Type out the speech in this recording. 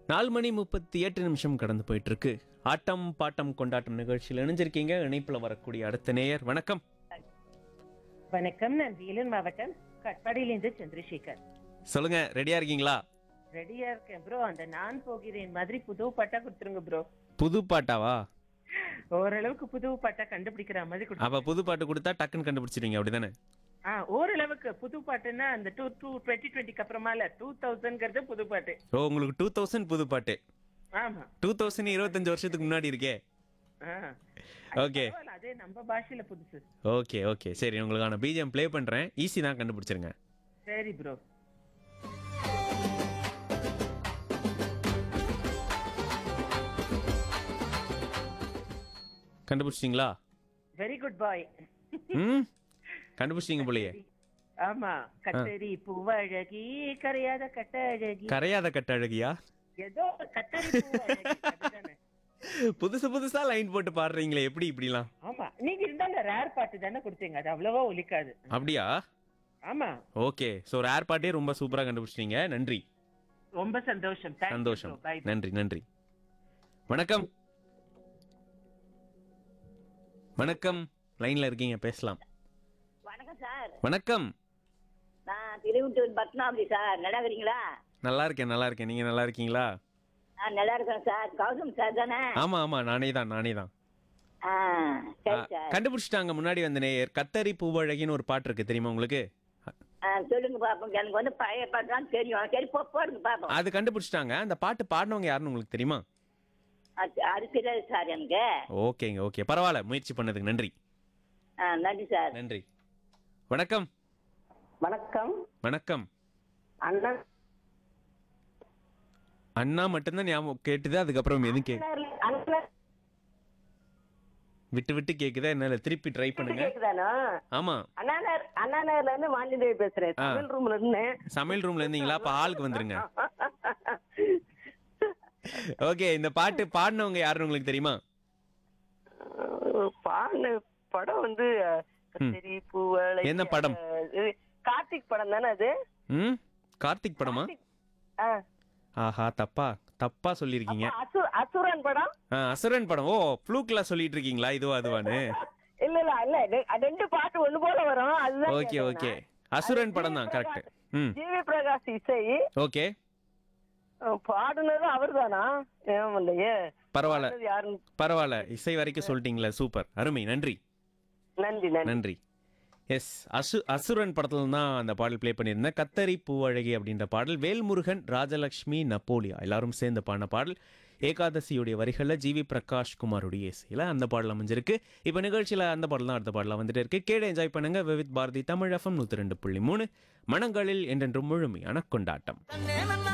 நாலு மணி முப்பத்தி எட்டு நிமிஷம் கடந்து போயிட்டு இருக்கு ஆட்டம் பாட்டம் கொண்டாட்டம் நிகழ்ச்சியில் இணைஞ்சிருக்கீங்க இணைப்புல வரக்கூடிய அடுத்த நேயர் வணக்கம் வணக்கம் நான் வேலூர் மாவட்டம் கட்பாடியிலிருந்து சந்திரசேகர் சொல்லுங்க ரெடியா இருக்கீங்களா ரெடியா இருக்கேன் ப்ரோ அந்த நான் போகிறேன் மாதிரி புது பாட்டா கொடுத்துருங்க ப்ரோ புது பாட்டாவா ஓரளவுக்கு புது பாட்டா கண்டுபிடிக்கிற மாதிரி கொடுத்து அப்ப புது பாட்டு கொடுத்தா டக்குன்னு கண்டுபிடிச்சிருவீங்க அப்படிதானே ஆ ஓரளவுக்கு புது பாட்டுன்னா அந்த டூ டூ டுவெண்ட்டி டுவெண்ட்டிக்கு அப்புறமால டூ தௌசண்ட்ங்கிறது புது பாட்டு ஓ உங்களுக்கு டூ தௌசண்ட் புது பாட்டு ஆமா டூ தௌசண்ட் இருபத்தஞ்சு வருஷத்துக்கு முன்னாடி இருக்கே ஆ. ஓகே பரவாயில்ல, அதே நம்ம பாஷையில புதுசு ஓகே ஓகே சரி உங்களுக்கான பிஜிஎம் ப்ளே பண்றேன் ஈஸி தான் கண்டுபிடிச்சிருங்க சரி ப்ரோ கண்டுபிடிச்சிங்களா வெரி குட் பாய் ம் கண்டுபிடிச்சிங்க போலயே ஆமா கத்தரி பூவழகி கரையாத கட்டழகி கரையாத கட்டழகியா ஏதோ கத்தரி பூவழகி அதுதானே. புதுசு புதுசா லைன் போட்டு பாடுறீங்களே எப்படி இப்படிலாம் ஆமா நீங்க இருந்தாங்க ரேர் பாட்டு தானே கொடுத்தீங்க அது அவ்வளவா ஒலிக்காது அப்படியா ஆமா ஓகே ஸோ ரேர் பாட்டே ரொம்ப சூப்பரா கண்டுபிடிச்சிட்டீங்க நன்றி ரொம்ப சந்தோஷம் Thank you சந்தோஷம் bro. Bye. நன்றி நன்றி வணக்கம் வணக்கம் லைன்ல இருக்கீங்க பேசலாம் வணக்கம் சார் வணக்கம் நான் திருவிட்டூர் பத்மாவதி சார் நல்லா இருக்கிறீங்களா நல்லா இருக்கேன் நல்லா இருக்கேன் நீங்க நல்லா இருக்கீங்களா ஆ நல்லா இருக்கேன் சார் கௌதம் சார் தானே ஆமா ஆமா நானே தான் நானே தான் ஆ சரி சார் கண்டுபிடிச்சிட்டாங்க முன்னாடி வந்த நேயர் கத்தரி பூவழகின்னு ஒரு பாட்டு இருக்கு தெரியுமா உங்களுக்கு ஆ சொல்லுங்க பாப்போம் எனக்கு வந்து பழைய பாட்டு தான் தெரியும் சரி போ போடுங்க பாப்போம் அது கண்டுபிடிச்சிட்டாங்க அந்த பாட்டு பாடினவங்க யாருன்னு உங்களுக்கு தெரியுமா அது அது தெரியாது சார் எனக்கு ஓகேங்க ஓகே பரவாயில்ல முயற்சி பண்ணதுக்கு நன்றி ஆ நன்றி சார் நன்றி வணக்கம் வணக்கம் வணக்கம் அண்ணா அண்ணா மட்டும்தான் ஞாபகம் கேட்டுது அதுக்கப்புறம் எதுவும் கே அண்ணா விட்டு விட்டு கேக்குதா என்னால திருப்பி ட்ரை பண்ணுங்க கேக்குதானா ஆமா அண்ணா நகர் அண்ணா நகர்ல இருந்து மாலிதேவி பேசுறேன் ஆ. தமிழ் ரூம்ல இருந்து சமையல் ரூம்ல இருந்தீங்களா அப்ப ஆளுக்கு வந்துருங்க ஓகே இந்த பாட்டு பாடினவங்க யாருன்னு உங்களுக்கு தெரியுமா பாடின படம் வந்து கத்திரி பூவளை என்ன படம்? இது கார்த்திக் படம் தானே அது ம் கார்த்திக் படமா ஆ. ஆஹா தப்பா தப்பா சொல்லியிருக்கீங்க அசு- அசுரன் படம் ஆ, அசுரன் படம் ஓ ஃப்ளூக்ல சொல்லிட்டு இருக்கீங்களா இதுவா அதுவான்னு இல்ல இல்ல இல்ல ரெ- ரெண்டு பாட்டு ஒண்ணு போல வரும் அதுதான் ஓகே கேட்டேன் ஓகே நான். அசுரன் படம் தான் கரெக்ட் ம் ஜிவி பிரகாஷ் இசை ஓகே அஹ், பாடுனது அவர்தானா ஏன் இல்லையே பரவாயில்ல பாடுனது யாருன்னு பரவாயில்ல இசை வரைக்கும் சொல்லிட்டீங்களா சூப்பர் அருமை நன்றி நன்றி நன்றி நன்றி எஸ் அசு அசுரன் படத்துல தான் அந்த பாடல் ப்ளே பண்ணியிருந்தேன் கத்தரி பூவழகி அப்படின்ற பாடல் வேல்முருகன் ராஜலக்ஷ்மி நப்போலியா எல்லாரும் சேர்ந்து பாடின பாடல் ஏகாதசியுடைய வரிகளில் ஜிவி பிரகாஷ் குமாருடைய இசையில் அந்த பாடல் அமைஞ்சிருக்கு இப்போ நிகழ்ச்சியில் அந்த பாடல் தான் அடுத்த பாடலாக வந்துட்டு இருக்கு கேட என்ஜாய் பண்ணுங்க விவித் பாரதி தமிழ் எஃப்எம் நூற்றி ரெண்டு புள்ளி மூணு மனங்களில் என்றென்றும் முழுமையான கொண்டாட்டம்